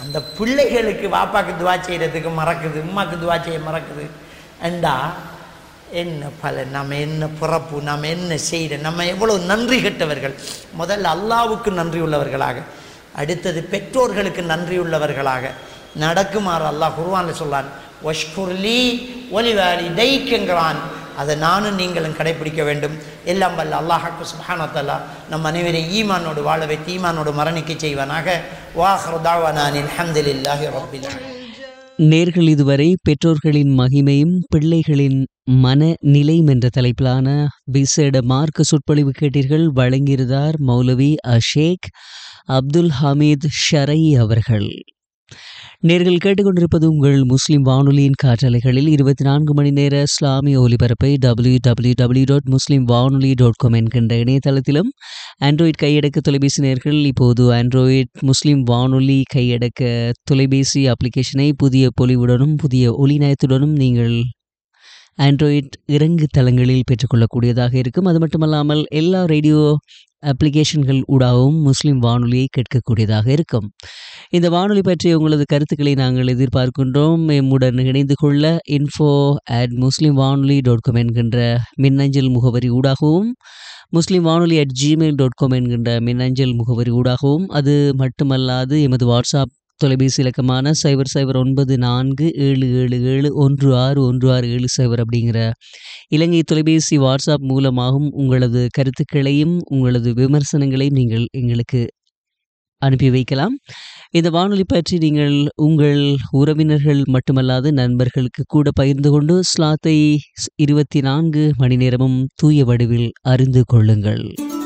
அந்த பிள்ளைகளுக்கு வாப்பாக்கு துவா செய்கிறதுக்கு மறக்குது உம்மாக்கு துவா செய்ய மறக்குது அண்டா என்ன பலன் நம்ம என்ன பிறப்பு நம்ம என்ன செய்கிற நம்ம எவ்வளோ நன்றி கெட்டவர்கள் முதல்ல அல்லாவுக்கு நன்றி உள்ளவர்களாக அடுத்தது பெற்றோர்களுக்கு நன்றி உள்ளவர்களாக நடக்குமாறு அல்லாஹ் குர்வானில் சொல்லான் ஒஷ்குர்லி ஒலிவாரி தைக்குங்கிறான் அதை நானும் நீங்களும் கடைபிடிக்க வேண்டும் எல்லாம் வல்ல அல்லாஹாக்கு சுபானத்தல்லா நம் அனைவரை ஈமானோடு வாழ வைத்து ஈமானோடு மரணிக்க செய்வானாக வாஹர் தாவானில் அஹமதுல்லாஹி ரபில் நேர்கள் இதுவரை பெற்றோர்களின் மகிமையும் பிள்ளைகளின் மனநிலையும் என்ற தலைப்பிலான விசேட மார்க்க சொற்பொழிவு கேட்டீர்கள் வழங்கியிருந்தார் மௌலவி அஷேக் அப்துல் ஹமீத் ஷரை அவர்கள் நேர்கள் கேட்டுக்கொண்டிருப்பது உங்கள் முஸ்லிம் வானொலியின் காற்றலைகளில் இருபத்தி நான்கு மணி நேர இஸ்லாமிய ஒலிபரப்பை W W W dot Muslim Vanoli dot com என்கின்ற இணையதளத்திலும் ஆண்ட்ராய்ட் கையடக்க தொலைபேசி நேர்கள் இப்போது ஆண்ட்ராய்ட் முஸ்லீம் வானொலி கையடக்க தொலைபேசி அப்ளிகேஷனை புதிய பொலிவுடனும் புதிய ஒளிநயத்துடனும் நீங்கள் ஆண்ட்ராய்ட் இறங்கு தளங்களில் பெற்றுக்கொள்ளக்கூடியதாக இருக்கும் அது மட்டுமல்லாமல் எல்லா ரேடியோ அப்ளிகேஷன்கள் ஊடாகவும் முஸ்லிம் வானொலியை கேட்கக்கூடியதாக இருக்கும் இந்த வானொலி பற்றிய உங்களது கருத்துக்களை நாங்கள் எதிர்பார்க்கின்றோம் எம்முடன் இணைந்து கொள்ள இன்ஃபோ அட் முஸ்லிம் வானொலி டாட் காம் என்கின்ற மின்னஞ்சல் முகவரி ஊடாகவும் முஸ்லிம் வானொலி அட் ஜிமெயில் டாட் காம் என்கின்ற மின்னஞ்சல் முகவரி ஊடாகவும் அது மட்டுமல்லாது எமது வாட்ஸ்அப் தொலைபேசி இலக்கமான சைபர் சைபர் ஒன்பது நான்கு ஏழு ஏழு ஏழு ஒன்று ஆறு ஒன்று ஆறு ஏழு சைபர் அப்படிங்கிற இலங்கை தொலைபேசி வாட்ஸ்அப் மூலமாகவும் உங்களது கருத்துக்களையும் உங்களது விமர்சனங்களையும் நீங்கள் எங்களுக்கு அனுப்பி வைக்கலாம் இந்த வானொலி பற்றி நீங்கள் உங்கள் உறவினர்கள் மட்டுமல்லாது நண்பர்களுக்கு கூட பகிர்ந்து கொண்டு ஸ்லாத்தை இருபத்தி நான்கு மணி நேரமும் தூய வடிவில் அறிந்து கொள்ளுங்கள்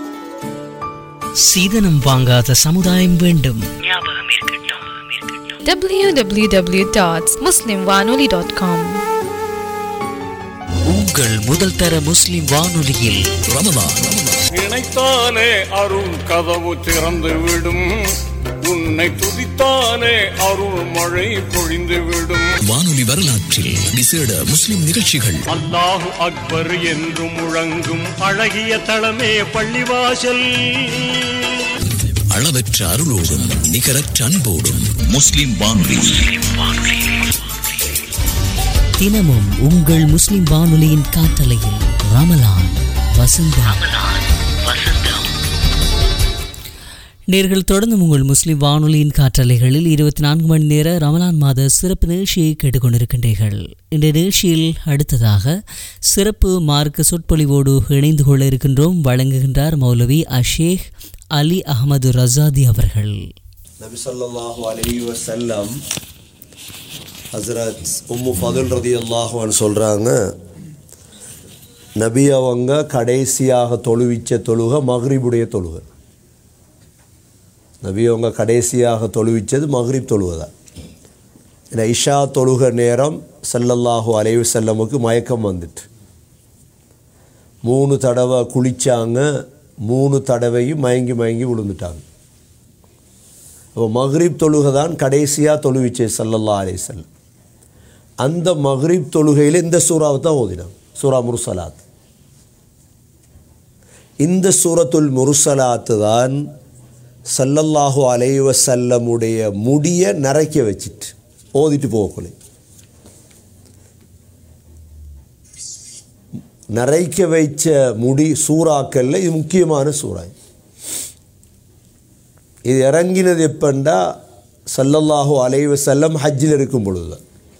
சீதனம் வாங்காத சமுதாயம் வேண்டும் www.muslimwanoli.com உங்கள் முதல் தர முஸ்லிம் வானொலியில் ரமலான் நினைத்தாலே அருள் கதவு திறந்து விடும் உன்னை துதித்தாலே அருள் மழை பொழிந்து விடும் வானொலி வரலாற்றில் விசேட முஸ்லிம் நிகழ்ச்சிகள் அல்லாஹு அக்பர் என்று முழங்கும் அழகிய தளமே பள்ளிவாசல் அளவற்ற அருளோடும் நிகரற்ற அன்போடும் முஸ்லிம் வானொலி தினமும் உங்கள் முஸ்லிம் வானொலியின் காற்றலையில் ரமலான் வசந்தம் நேர்கள் தொடர்ந்து உங்கள் முஸ்லிம் வானொலியின் காற்றலைகளில் இருபத்தி நான்கு மணி நேர ரமலான் மாத சிறப்பு நிகழ்ச்சியை கேட்டுக்கொண்டிருக்கின்றீர்கள் இந்த நிகழ்ச்சியில் அடுத்ததாக சிறப்பு மார்க்க சொற்பொழிவோடு இணைந்து கொள்ள இருக்கின்றோம் வழங்குகின்றார் மௌலவி அஷேக் அலி அகமது ரசாதி அவர்கள் நபி ஸல்லல்லாஹு அலைஹி வஸல்லம் ஹஸ்ரத் உம்மு ஃபதுல் ரதியல்லாஹு அன்ஹு சொல்கிறாங்க நபி அவங்க கடைசியாக தொழுவிச்ச தொழுகை மக்ரிபுடைய தொழுகை நபி அவங்க கடைசியாக தொழுவிச்சது மக்ரிப் தொழுகை தான் இந்த இஷா தொழுகை நேரம் ஸல்லல்லாஹு அலைஹி வஸல்லமுக்கு மயக்கம் வந்துட்டு மூணு தடவை குளிச்சாங்க மூணு தடவையும் மயங்கி மயங்கி விழுந்துட்டாங்க அப்போ மஹ்ரிப் தொழுகை தான் கடைசியாக தொழுவிச்சே சல்லல்லா அலைஹிஸ்ஸல்லம் அந்த மஹ்ரிப் தொழுகையில் இந்த சூறாவை தான் ஓதினாங்க சூரா முருசலாத் இந்த சூரத்துல் முருசலாத்து தான் சல்லல்லாஹு அலைஹி வஸல்லமுடைய முடியை நரைக்க வச்சிட்டு ஓதிட்டு போகக்குள்ள நரைக்க வைச்ச முடி சூறாக்கல்ல இது முக்கியமான சூறா இது இறங்கினது எப்பண்டா சல்லல்லாஹு அலைஹி வஸல்லம் ஹஜ்ஜில் இருக்கும் பொழுது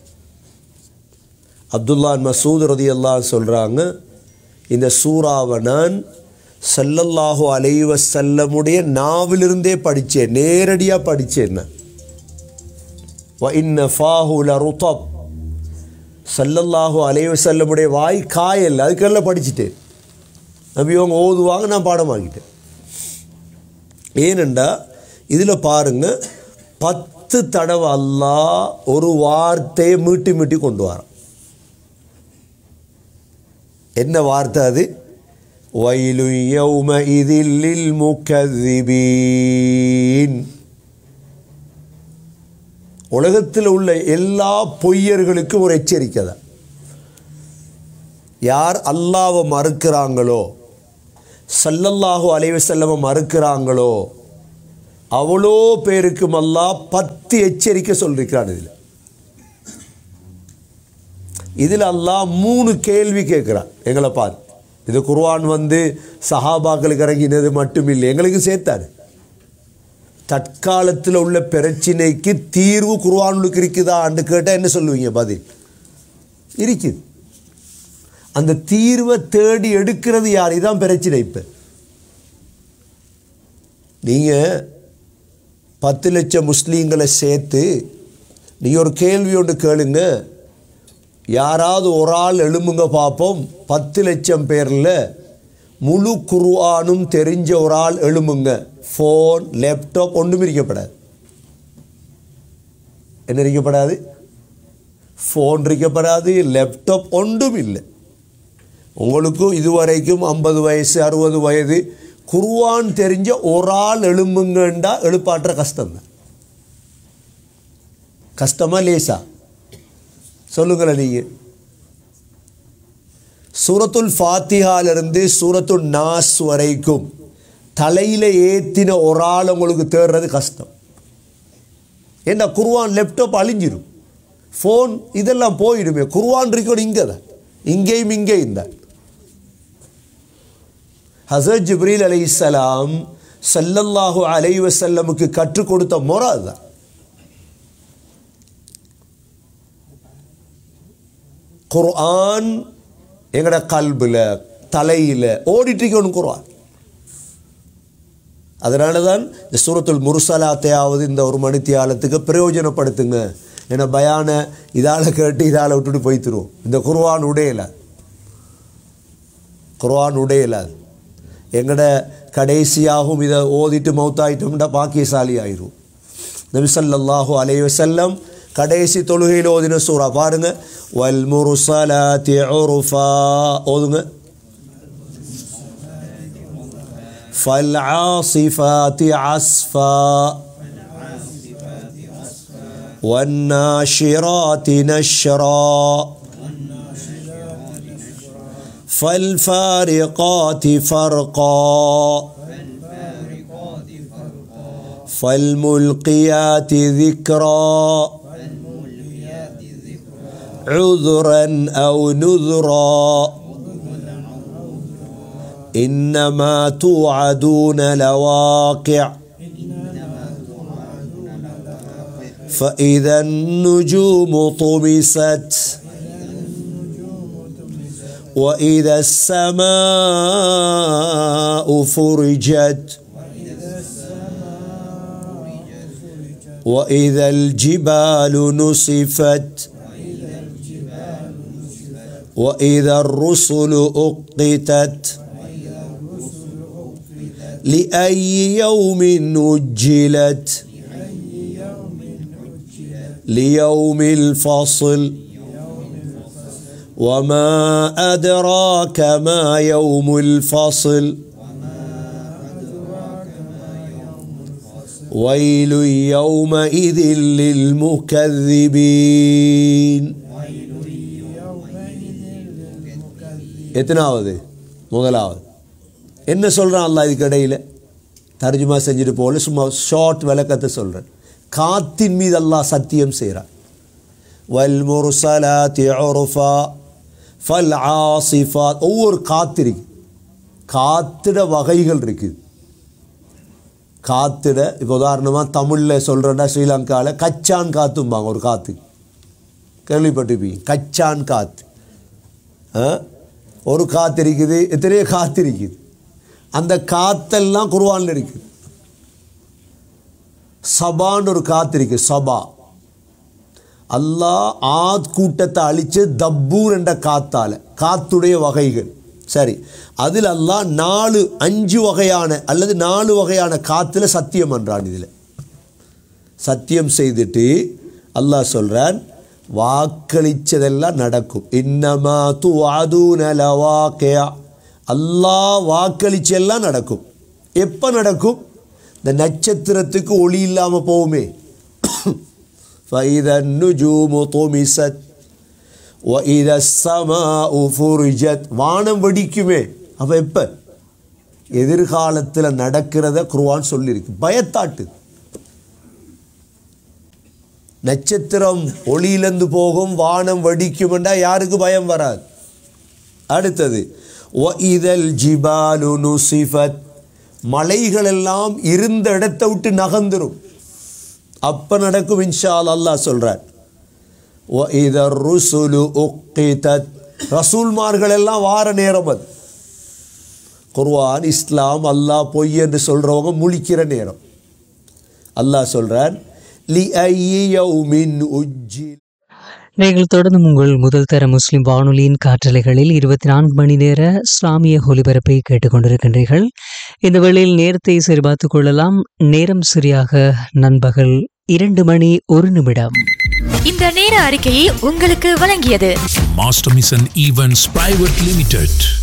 அப்துல்லான் மசூத் ரதி அல்லாஹ் சொல்கிறாங்க இந்த சூறாவை நான் சல்லல்லாஹு அலைஹி வஸல்லமுடைய நாவிலிருந்தே படித்தேன் நேரடியாக படித்தேன் நான் வ இன்ன ஃபாஹு லருதப் சல்லல்லாஹு அலைஹி வஸல்லமுடைய வாய் காயல் அதுக்கெல்லாம் படிச்சுட்டேன் நபி அவங்க ஓதுவாங்க நான் பாடமாக்கிட்டேன் ஏனெண்டா இதில் பாருங்க பத்து தடவை அல்லாஹ் ஒரு வார்த்தையை மீட்டி மீட்டி கொண்டு வரான் என்ன வார்த்தை அது வயலு யௌம இதில் முக்கதிபீன் உலகத்தில் உள்ள எல்லா பொய்யர்களுக்கும் ஒரு எச்சரிக்கை தான் யார் அல்லாவை மறுக்கிறாங்களோ சல்லல்லாஹு அலைஹி வஸல்லம மறுக்கிறாங்களோ அவ்வளோ பேருக்கும் அல்லாஹ் பத்து எச்சரிக்கை சொல்லிருக்கிறான் இதில் இதில் அல்லாஹ் மூணு கேள்வி கேட்குறான் எங்களை பார் இது குர்ஆன் வந்து சஹாபாக்களுக்கு இறங்கினது மட்டும் இல்லை எங்களுக்கு சேர்த்தாரு தற்காலத்தில் உள்ள பிரச்சினைக்கு தீர்வு குர்ஆனுக்கு இருக்குதான்னு கேட்டால் என்ன சொல்லுவீங்க பதில் இருக்குது அந்த தீர்வை தேடி எடுக்கிறது யார் இதான் பிரச்சனை இப்போ நீங்கள் பத்து லட்சம் முஸ்லீம்களை சேர்த்து நீங்கள் ஒரு கேள்வி ஒன்று கேளுங்க யாராவது ஒரு ஆள் எழும்புங்க பார்ப்போம் பத்து லட்சம் பேரில் முழு குர்ஆனும் தெரிஞ்ச ஒரு ஆள் எழும்புங்க ஃபோன் லேப்டாப் ஒன்றும் இருக்கப்படாது என்ன இருக்கப்படாது ஃபோன் இருக்கப்படாது லேப்டாப் ஒன்றும் இல்லை உங்களுக்கும் இதுவரைக்கும் ஐம்பது வயசு அறுபது வயது குர்ஆன் தெரிஞ்ச ஒரு ஆள் எழும்புங்கண்டா எழுப்பாற்ற கஷ்டம்தான் கஷ்டமா லேசா சொல்லுங்களேன் நீங்கள் சூரத்துல் ஃபாத்திஹாலிருந்து சூரத்துல் நாஸ் வரைக்கும் தலையில் ஏற்றின ஒரு ஆள் உங்களுக்கு தேடுறது கஷ்டம் ஏன்னா குர்ஆன் லேப்டாப் அழிஞ்சிரும் ஃபோன் இதெல்லாம் போயிடுமே குர்ஆன் இருக்கணும் இங்கே தான் இங்கேயும் இங்கேயும் தான் ஹசரத் ஜிப்ரீல் அலை இஸ்லாம் சல்லல்லாஹு அலை வசல்லமுக்கு கற்றுக் கொடுத்த முறை அதுதான் குர்ஆன் எங்கட கல்பில் தலையில் ஓடிட்டு இருக்கணும் குர்ஆன் அதனால தான் இந்த சூரத்துல் முருசலாத்தையாவது இந்த ஒரு மணித்தியாலத்துக்கு பிரயோஜனப்படுத்துங்க ஏன்னா பயான இதால் கேட்டு இதால் விட்டுட்டு போய்த்துருவோம் இந்த குர்ஆன் உடையல குர்ஆன் உடையல எங்கட கடைசியாகவும் இதை ஓதிட்டு மௌத்தாயிட்டோம்னா பாக்கியசாலி ஆயிரும் நபி ஸல்லல்லாஹு அலைஹி வஸல்லம் கடைசி தொழுகையில் ஓதின சூறா பாருங்க வல் முருசலாத்தி உருஃபா ஓதுங்க فالعاصفات عصفا والناشرات نشرا فالفارقات فرقا فالملقيات ذكرا عذرا أو نذرا إنما توعدون لواقع فإذا النجوم طمست وإذا السماء فرجت وإذا الجبال نصفت وإذا الرسل أقتت لأي يوم أجلت ليوم الفصل وما أدراك ما يوم الفصل ويل يومئذ للمكذبين எத்தனாவது முதலாவது என்ன சொல்கிறான் அல்லாஹ் இதுக்கு இடையில் தர்ஜுமா செஞ்சுட்டு போல சும்மா ஷார்ட் விளக்கத்தை சொல்கிறேன் காத்தின் மீது அல்லாஹ் சத்தியம் செய்கிறான் வல் முர்சலாத்தி உருஃபா ஃபல் ஆசிஃபாத் ஒவ்வொரு காத்து இருக்கு காத்திட வகைகள் இருக்குது காத்திட இப்போ உதாரணமாக தமிழில் சொல்கிறேன்னா ஸ்ரீலங்காவில் கச்சான் காத்தும்பாங்க ஒரு காற்று கேள்விப்பட்டிருப்பீங்க கச்சான் காற்று ஆ? ஒரு காற்று இருக்குது எத்தனையோ காற்று இருக்குது அந்த காத்தெல்லாம் குர்ஆன்ல இருக்குது சபான்னு ஒரு காற்று இருக்குது சபா அல்லாஹ் ஆத் கூட்டத்தை அழிச்சு தப்பூர் என்ற காத்தால காத்துடைய வகைகள் சரி அதில் அல்லாஹ் நாலு அஞ்சு வகையான அல்லது நாலு வகையான காத்துல சத்தியம் என்றான் இதில் சத்தியம் செய்துட்டு அல்லாஹ் சொல்றான் வாக்களிச்சதெல்லாம் நடக்கும் இன்னமா து லவாக்கியா அல்லாஹ் வாக்களிச்செல்லாம் நடக்கும் எப்போ நடக்கும் இந்த நட்சத்திரத்துக்கு ஒளி இல்லாமல் போகுமே فإذا النجوم طمست وإذا السماء فرجت வானம் வெடிக்குமே அப்போ எப்போ எதிர்காலத்தில் நடக்கிறத குர்ஆன் சொல்லியிருக்கு பயத்தாட்டு நட்சத்திரம் ஒளியிலிருந்து போகும் வானம் வெடிக்குமெண்டா யாருக்கு பயம் வராது அடுத்தது இதழ் ஜிபாலு நுசிஃபத் மலைகள் எல்லாம் இருந்த இடத்தை விட்டு நகர்ந்துரும் அப்ப நடக்கும் இன்ஷா அல்லாஹ் சொல்றார் இதர் ருசுலு உக்கிதத் ரசூல்மார்கள் எல்லாம் வார நேரம் அது குர்ஆன் இஸ்லாம் அல்லாஹ் பொய் என்று சொல்றவங்க முழிக்கிற நேரம் அல்லாஹ் சொல்றார் லி ஐயௌமின் உஜ்ஜில் நீங்கள் தொடர்ந்து உங்கள் முதல் தர முஸ்லிம் வானொலியின் காற்றலைகளில் இருபத்தி நான்கு மணி நேர இஸ்லாமிய ஒலிபரப்பை கேட்டுக்கொண்டிருக்கின்றீர்கள் இந்த வேளையில் நேரத்தை சரிபார்த்துக் கொள்ளலாம் நேரம் சரியாக நண்பகல் இரண்டு மணி ஒரு நிமிடம் இந்த நேர அறிக்கையை உங்களுக்கு வழங்கியது Master Mission Events Private Limited.